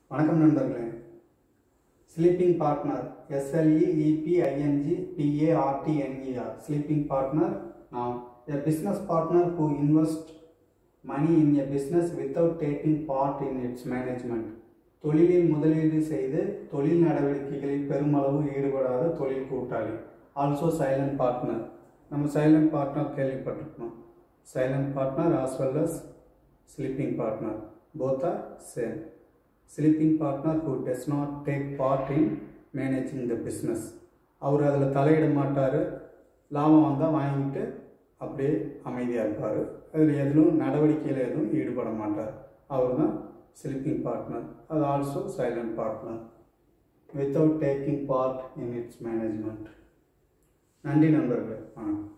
வணக்கம் நண்பர்களே sleeping partner எஸ்எல்இஇபிஐஎன்ஜி பிஏஆர்டிஎன்இஆர் sleeping partner நாம் எ business partner who invest money in a business without taking part in its management தொழிலில் முதலீடு செய்து தொழில் நடவடிக்கைகளில் பெருமளவு ஈடுபடாத தொழில் கூட்டாளி ஆல்சோ சைலண்ட் பார்ட்னர் நம்ம சைலண்ட் பார்ட்னர் கேள்விப்பட்டிருக்கோம் silent partner as well as sleeping partner both are same sleeping partner who does not take part in managing the business அவர் அதில் தலையிட மாட்டார் லாபம் வந்தால் வாங்கிட்டு அப்படியே அமைதியாக இருப்பார் அதில் எதிலும் நடவடிக்கையில் எதுவும் ஈடுபட மாட்டார் அவர் தான் ஸ்லீப்பிங் பார்ட்னர் அது also silent partner without taking part in its management நன்றி நண்பர்களே வணக்கம்